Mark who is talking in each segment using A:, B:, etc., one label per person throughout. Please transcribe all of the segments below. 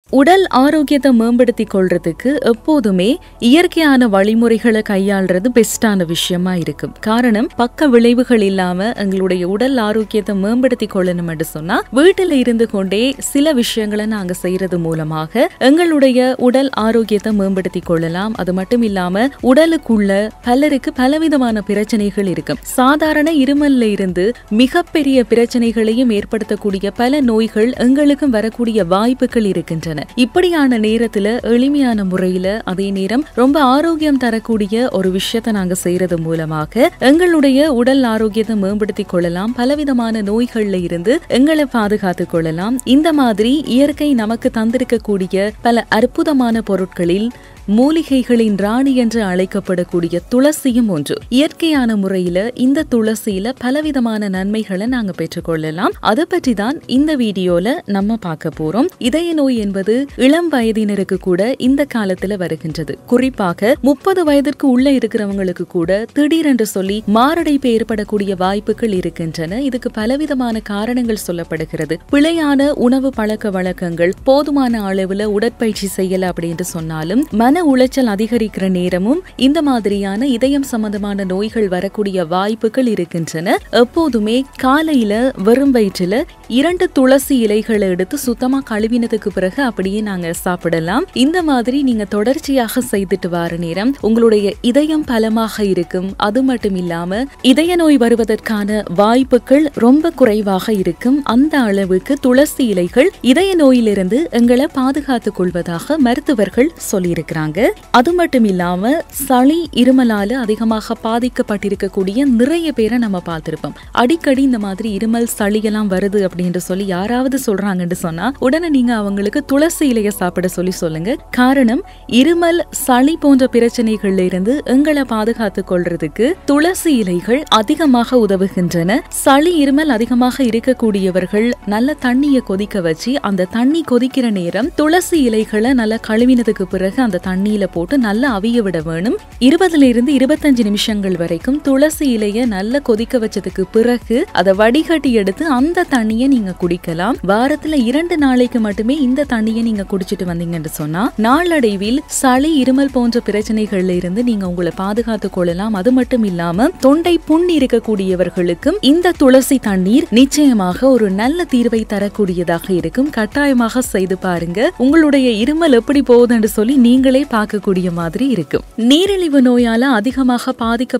A: உடல் ஆரோக்கியத்தை மேம்படுத்திக் கொள்றதுக்கு எப்போதுமே இயற்கையான வழிமுறைகளை கையாள்றது பெஸ்டான விஷயமா இருக்கும் காரணம் பக்க விளைவுகள் இல்லாம எங்களுடைய உடல் ஆரோக்கியத்தை மேம்படுத்தி கொள்ளணும் என்று சொன்னா வீட்டில் இருந்து கொண்டே சில விஷயங்களை நாங்க செய்யறது மூலமாக எங்களுடைய உடல் ஆரோக்கியத்தை மேம்படுத்தி கொள்ளலாம் அது மட்டும் இல்லாம உடலுக்குள்ள பலருக்கு பலவிதமான பிரச்சனைகள் இருக்கும் சாதாரண இருமல்ல இருந்து மிகப்பெரிய பிரச்சனைகளையும் ஏற்படுத்தக்கூடிய பல நோய்கள் எங்களுக்கும் வரக்கூடிய வாய்ப்புகள் இருக்கின்றன இப்படியான நேரத்துல எளிமையான முறையில அதே நேரம் ரொம்ப ஆரோக்கியம் தரக்கூடிய ஒரு விஷயத்தை நாங்க செய்யறது மூலமாக எங்களுடைய உடல் ஆரோக்கியத்தை மேம்படுத்தி கொள்ளலாம் பலவிதமான நோய்கள்ல இருந்து எங்களை பாதுகாத்துக் கொள்ளலாம் இந்த மாதிரி இயற்கை நமக்கு தந்திருக்கக்கூடிய பல அற்புதமான பொருட்களில் மூலிகைகளின் ராணி என்று அழைக்கப்படக்கூடிய துளசியும் ஒன்று இயற்கையான முறையில இந்த துளசியில பலவிதமான நன்மைகளை நாங்க பெற்றுக்கொள்ளலாம் அதை பற்றி தான் இந்த வீடியோல நம்ம பார்க்க போறோம் இதய நோய் என்பது இளம் வயதினருக்கு கூட இந்த காலத்துல வருகின்றது குறிப்பாக முப்பது வயதிற்கு உள்ள இருக்கிறவங்களுக்கு கூட திடீரென்று சொல்லி மாரடைப்பு ஏற்படக்கூடிய வாய்ப்புகள் இருக்கின்றன இதுக்கு பலவிதமான காரணங்கள் சொல்லப்படுகிறது பிழையான உணவு பழக்க வழக்கங்கள் போதுமான அளவுல உடற்பயிற்சி செய்யல அப்படின்னு சொன்னாலும் மன உளைச்சல் அதிகரிக்கிற நேரமும் இந்த மாதிரியான இதயம் சம்பந்தமான நோய்கள் வரக்கூடிய வாய்ப்புகள் இருக்கின்றன எப்போதுமே காலையில வெறும் வயிற்றுல இரண்டு துளசி இலைகளை எடுத்து சுத்தமா கழுவினதுக்கு பிறகு அப்படியே நாங்க சாப்பிடலாம் இந்த மாதிரி நீங்க தொடர்ச்சியாக செய்துட்டு வர நேரம் உங்களுடைய இதயம் பலமாக இருக்கும் அது மட்டும் இல்லாம இதய நோய் வருவதற்கான வாய்ப்புகள் ரொம்ப குறைவாக இருக்கும் அந்த அளவுக்கு துளசி இலைகள் இதய நோயிலிருந்து எங்களை பாதுகாத்துக் கொள்வதாக மருத்துவர்கள் சொல்லியிருக்கிறாங்க அது மட்டும் இல்லாம சளி இருமலால அதிகமாக பாதிக்கப்பட்டிருக்கக்கூடிய நிறைய பேரை நம்ம பார்த்திருப்போம் அடிக்கடி இந்த மாதிரி இருமல் சளி எல்லாம் வருது அப்படின்னு சொல்லி யாராவது சொல்றாங்கன்னு சொன்னா உடனே நீங்க அவங்களுக்கு துளசி இலைய சாப்பிட சொல்லி சொல்லுங்க காரணம் இருமல் சளி போன்ற பிரச்சனைகள்ல இருந்து எங்களை பாதுகாத்துக் கொள்றதுக்கு துளசி இலைகள் அதிகமாக உதவுகின்றன சளி இருமல் அதிகமாக இருக்கக்கூடியவர்கள் நல்ல தண்ணியை கொதிக்க வச்சு அந்த தண்ணி கொதிக்கிற நேரம் துளசி இலைகளை நல்லா கழுவினதுக்கு பிறகு அந்த தண்ணியில போட்டு நல்லா அவிய விட வேணும் இருபதுல இருந்து இருபத்தஞ்சு நிமிஷங்கள் வரைக்கும் துளசி இலைய நல்லா கொதிக்க வச்சதுக்கு பிறகு அதை வடிகட்டி எடுத்து அந்த தண்ணியை நீங்க குடிக்கலாம் வாரத்துல இரண்டு நாளைக்கு மட்டுமே இந்த தண்ணியை நீங்க குடிச்சிட்டு வந்தீங்கன்னு சொன்னா நாளடைவில் சளி இருமல் போன்ற பிரச்சனைகள்ல இருந்து நீங்க உங்களை பாதுகாத்துக் கொள்ளலாம் அது மட்டும் இல்லாம தொண்டை புண் இருக்கக்கூடியவர்களுக்கும் இந்த துளசி தண்ணீர் நிச்சயமாக ஒரு நல்ல தீர்வை தரக்கூடியதாக இருக்கும் கட்டாயமாக செய்து பாருங்க உங்களுடைய இருமல் எப்படி போகுதுன்னு சொல்லி நீங்களே பார்க்கக்கூடிய மாதிரி இருக்கும் நீரிழிவு நோயால அதிகமாக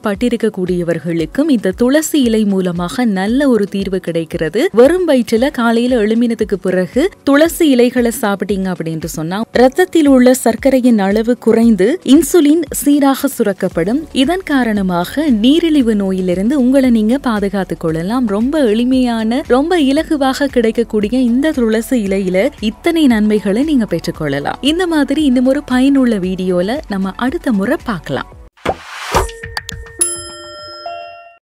A: பாதிக்கப்பட்டிருக்கக்கூடியவர்களுக்கும் இந்த துளசி இலை மூலமாக நல்ல ஒரு தீர்வு கிடைக்கிறது வெறும் வயிற்றுல காலையில எழுமினதுக்கு பிறகு துளசி இலைகளை சாப்பிட்டீங்க அப்படின்னு சொன்னா ரத்தத்தில் உள்ள சர்க்கரையின் அளவு குறைந்து இன்சுலின் சீராக சுரக்கப்படும் இதன் காரணமாக நீரிழிவு நோயிலிருந்து உங்களை நீங்க பாதுகாத்துக் கொள்ளலாம் ரொம்ப எளிமையான ரொம்ப இலகுவாக கிடைக்கக்கூடிய இந்த துளசி இலையில இத்தனை நன்மைகளை நீங்க பெற்றுக்கொள்ளலாம் இந்த மாதிரி இன்னும் ஒரு பயனுள்ள வீடியோல நம்ம அடுத்த முறை பார்க்கலாம்